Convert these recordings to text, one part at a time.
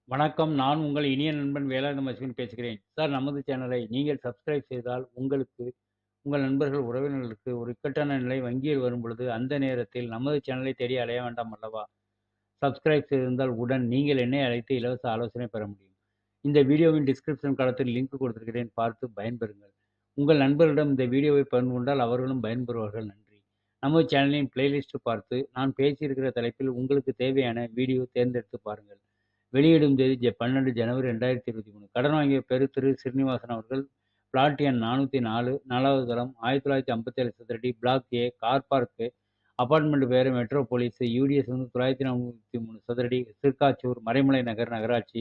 வணக்கம். நான் உங்கள் இனிய நண்பன் வேலாயுதம் அஸ்வின் பேசுகிறேன். சார் நமது சேனலை நீங்கள் சப்ஸ்கிரைப் செய்தால் உங்களுக்கு, உங்கள் நண்பர்கள், உறவினர்களுக்கு ஒரு இக்கட்டான நிலை வங்கியில் வரும்பொழுது, அந்த நேரத்தில் நமது சேனலை தேடி அலைய வேண்டாம் அல்லவா? சப்ஸ்கிரைப் செய்திருந்தால் உடன் நீங்கள் என்னை அழைத்து இலவச ஆலோசனை பெற முடியும். இந்த வீடியோவின் டிஸ்கிரிப்ஷன் காலத்தில் லிங்க் கொடுத்திருக்கிறேன். பார்த்து பயன்பெறுங்கள். உங்கள் நண்பர்களிடம் இந்த வீடியோவை பகிர்ந்து கொண்டால் அவர்களும் பயன்பெறுவார்கள். நன்றி. நமது சேனலின் பிளேலிஸ்ட் பார்த்து, நான் பேசியிருக்கிற தலைப்பில் உங்களுக்கு தேவையான வீடியோ தேர்ந்தெடுத்து பாருங்கள். வெளியிடும் தேதி ஜ 12 ஜனவரி 2023. கடன் வாங்கிய பெரு திரு ஸ்ரீனிவாசன் அவர்கள் பிளாட் எண் 404 4வது தளம் 1957 சதுரடி block A car park apartment பேரு மெட்ரோபோலிஸ் யுடிஎஸ் வந்து 943 சதுரடி சிறுக்காச்சூர் மறைமலை நகர் நகராட்சி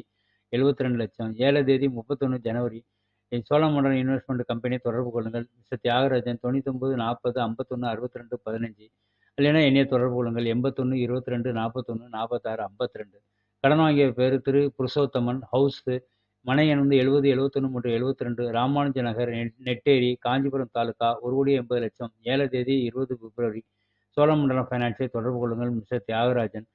72 லட்சம் ஏல தேதி 31 ஜனவரி சோழமண்டலம் இன்வெஸ்ட்மெண்ட் கம்பெனி தொடர்பு கொள்ளுங்கள் மிஸ்டர் தியாகராஜன் 99 40 51 62 15 இல்லைன்னா என்னைய தொடர்பு கொள்ளுங்கள் 81 22 41 46 52 கடன் வாங்கிய பேரு திரு புருஷோத்தமன் ஹவுஸ் மனை எண் வந்து 70 71 மற்றும் 72 ராமானுஜ நகர் நெட்டேரி காஞ்சிபுரம் தாலுகா ஒரு கோடி எண்பது லட்சம் ஏல தேதி 20 பிப்ரவரி சோழமண்டலம் ஃபைனான்ஸை தொடர்பு கொள்ளுங்கள் மிஸ்டர் தியாகராஜன்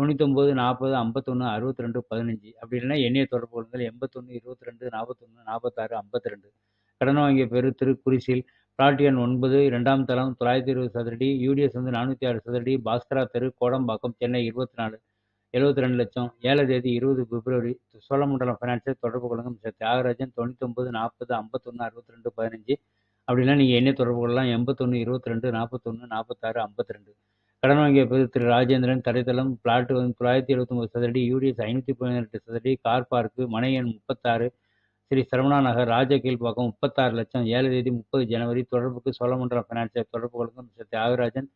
99 40 51 62 15 அப்படி இல்லைன்னா என்னைய தொடர்பு கொள்ளுங்கள் 81 22 41 46 52 கடன் வாங்கிய பேரு திரு குரிசில் பிளாட் எண் 9 இரண்டாம் தளம் 920 சதுரடி யூடிஎஸ் வந்து 406 சதுரடி பாஸ்கரா தெரு கோடம்பாக்கம் சென்னை 24 72 லட்சம் ஏல தேதி 20 பிப்ரவரி சோழமண்டலம் ஃபைனான்ஸை தொடர்பு கொள்ளுங்கள் மிஸ்டர் தியாகராஜன் 99 40 51 62 15 அப்படின்னா நீங்கள் என்னை தொடர்பு கொள்ளலாம் 81 22 41 46 52 கடன் வாங்கிய பேர் திரு ராஜேந்திரன் தரைத்தளம் பிளாட் வந்து 979 சதுரடி யூடிஎஸ் 518 சதுரடி கார் பார்க்கு மனை எண் 36 ஸ்ரீ சரவணா நகர் ராஜகீழ்பாக்கம் 36 லட்சம் ஏழு தேதி 30 ஜனவரி தொடர்புக்கு சோழமண்டலம் ஃபைனான்ஸை தொடர்பு கொள்ளுங்கள் மிஸ்டர் தியாகராஜன்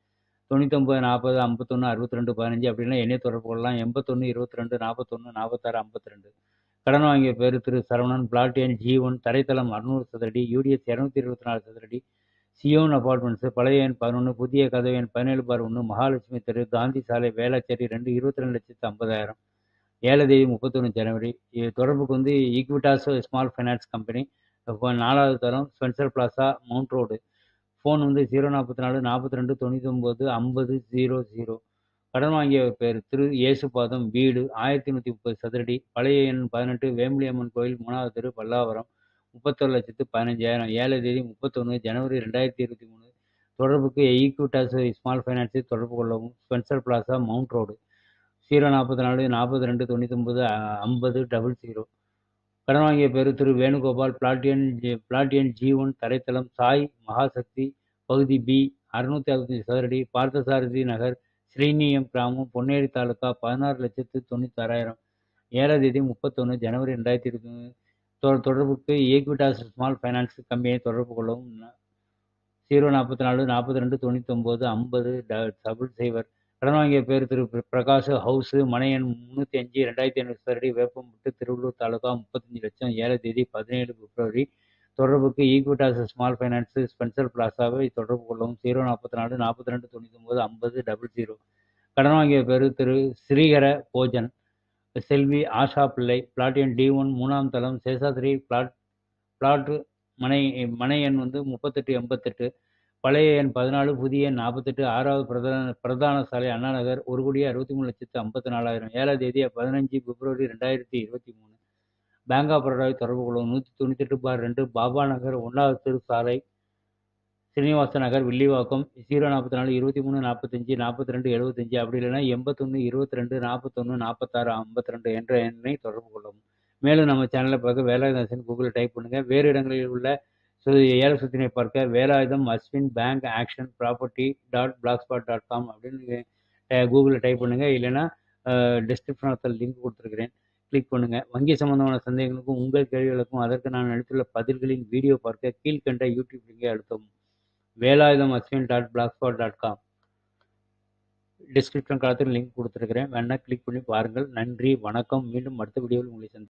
99 40 51 62 15 அப்படின்னா என்னை தொடர்பு கொள்ளலாம் 81 22 41 46 52 கடன் வாங்கிய பேர் திரு சரவணன் பிளாட் எண் ஜி ஒன் தரைத்தளம் 600 சதுரடி யூடிஎஸ் 224 சதுரடி சியோன் அபார்ட்மெண்ட்ஸ் பழைய எண் பதினொன்று புதிய கதவு எண் பதினேழு பார் ஒன்று மகாலட்சுமி தெரு காந்தி சாலை வேளாச்சேரி ரெண்டு இருபத்தி ரெண்டு லட்சத்து ஐம்பதாயிரம் ஏழு தேதி முப்பத்தொன்று ஜனவரி இது தொடர்புக்கு வந்து ஈக்விட்டாஸ் ஸ்மால் ஃபைனான்ஸ் கம்பெனி நாலாவது தரம் Spencer Plaza Mount Road phone வந்து ஜீரோ நாற்பத்தி நாலு நாற்பத்தி ரெண்டு தொண்ணூற்றி ஒம்பது ஐம்பது ஜீரோ ஜீரோ கடன் வாங்கிய பேர் திரு இயேசுபாதம் வீடு ஆயிரத்தி நூற்றி முப்பது சதுரடி பழைய எண் பதினெட்டு வேம்பலியம்மன் கோயில் மூணாவது தெரு பல்லாவரம் முப்பத்தொரு லட்சத்து பதினஞ்சாயிரம் ஏழு தேதி முப்பத்தொன்று ஜனவரி ரெண்டாயிரத்தி இருபத்தி மூணு தொடர்புக்கு ஈக்விட்டாஸ் ஸ்மால் ஃபைனான்ஸை தொடர்பு கொள்ளவும் Spencer Plaza Mount Road zero நாற்பத்தி நாலு நாற்பத்தி ரெண்டு தொண்ணூத்தொம்பது ஐம்பது டபுள் ஜீரோ கடன் வாங்கிய பேர் திரு வேணுகோபால் பிளாட் எண் பிளாட் எண் ஜி ஒன் தரைத்தளம் சாய் மகாசக்தி பகுதி பி அறுநூத்தி அறுபத்தஞ்சு சதுரடி பார்த்தசாரதி நகர் ஸ்ரீனியம் கிராமம் பொன்னேரி தாலுக்கா பதினாறு லட்சத்து தொண்ணூத்தாறாயிரம் ஏழாம் தேதி முப்பத்தொன்று ஜனவரி ரெண்டாயிரத்தி இருபத்தி தொடர்புக்கு ஈக்விட்டாஸ் ஸ்மால் ஃபைனான்ஸ் கம்பெனியை தொடர்பு கொள்ளவும் ஜீரோ நாற்பத்தி நாலு நாற்பத்தி ரெண்டு தொண்ணூத்தொம்பது ஐம்பது டபுள் சைபர் கடன் வாங்கிய பேர் திரு பிரகாஷ் ஹவுஸ் மனை எண் முந்நூற்றி அஞ்சு ரெண்டாயிரத்தி ஐநூறு சதுரடி வேப்பம்பட்டு திருவள்ளூர் தாலுகா முப்பத்தஞ்சு லட்சம் ஏழு தேதி பதினேழு பிப்ரவரி தொடர்புக்கு ஈக்விட்டாஸ் ஸ்மால் ஃபைனான்ஸ் ஸ்பென்சர் பிளாசாவை தொடர்பு கொள்ளவும் ஜீரோ நாற்பத்தி நாலு நாற்பத்தி ரெண்டு தொண்ணூத்தொம்பது ஐம்பது டபுள் ஜீரோ கடன் வாங்கிய பேர் திரு ஸ்ரீகர போஜன் செல்வி ஆஷா பிள்ளை பிளாட் எண் டி ஒன் மூணாம் தளம் சேஷாத்ரி பிளாட் பிளாட் மனை மனை எண் வந்து முப்பத்தெட்டு எண்பத்தெட்டு பழைய எண் பதினாலு புதிய எண் நாற்பத்தெட்டு ஆறாவது பிரதான பிரதான சாலை அண்ணா நகர் ஒரு கோடி அறுபத்தி மூணு லட்சத்து ஐம்பத்தி நாலாயிரம் ஏழாம் தேதி பதினஞ்சு பிப்ரவரி ரெண்டாயிரத்தி இருபத்தி மூணு பேங்க் ஆஃப் பரோடாவை தொடர்பு கொள்ளும் நூற்றி தொண்ணூத்தெட்டு பார் ரெண்டு பாபா நகர் ஒன்றாவது தெரு சாலை ஸ்ரீனிவாச நகர் வில்லிவாக்கம் ஜீரோ நாற்பத்தி நாலு இருபத்தி மூணு நாற்பத்தஞ்சு நாற்பத்தி ரெண்டு எழுபத்தஞ்சு அப்படி இல்லைன்னா எண்பத்தொன்று இருபத்தி ரெண்டு நாற்பத்தொன்று நாற்பத்தாறு ஐம்பத்தி ரெண்டு என்ற எண்ணை தொடர்பு கொள்ளவும் மேலும் நம்ம சேனலை பார்க்க வேலாயுதம் கூகுளில் டைப் பண்ணுங்கள் வேறு இடங்களில் உள்ள ஏழை சுத்தினை பார்க்க Velayutham Ashwin bank auction property dot blogspot dot com அப்படின்னு கூகுளில் டைப் பண்ணுங்கள் இல்லைன்னா டிஸ்கிரிப்ஷனத்தில் லிங்க் கொடுத்துருக்கிறேன் கிளிக் பண்ணுங்கள் வங்கி சம்பந்தமான சந்தேகங்களுக்கும் உங்கள் கேள்விகளுக்கும் அதற்கு நான் அளித்துள்ள பதில்களின் வீடியோ பார்க்க கீழ்கண்ட யூடியூப் லிங்கை அழுத்தவும் Velayutham Ashwin dot blogspot dot com description காலத்தில் லிங்க் கொடுத்துருக்கிறேன் வேணால் கிளிக் பண்ணி பாருங்கள் நன்றி வணக்கம் மீண்டும் அடுத்த வீடியோவில் உங்களை சந்தி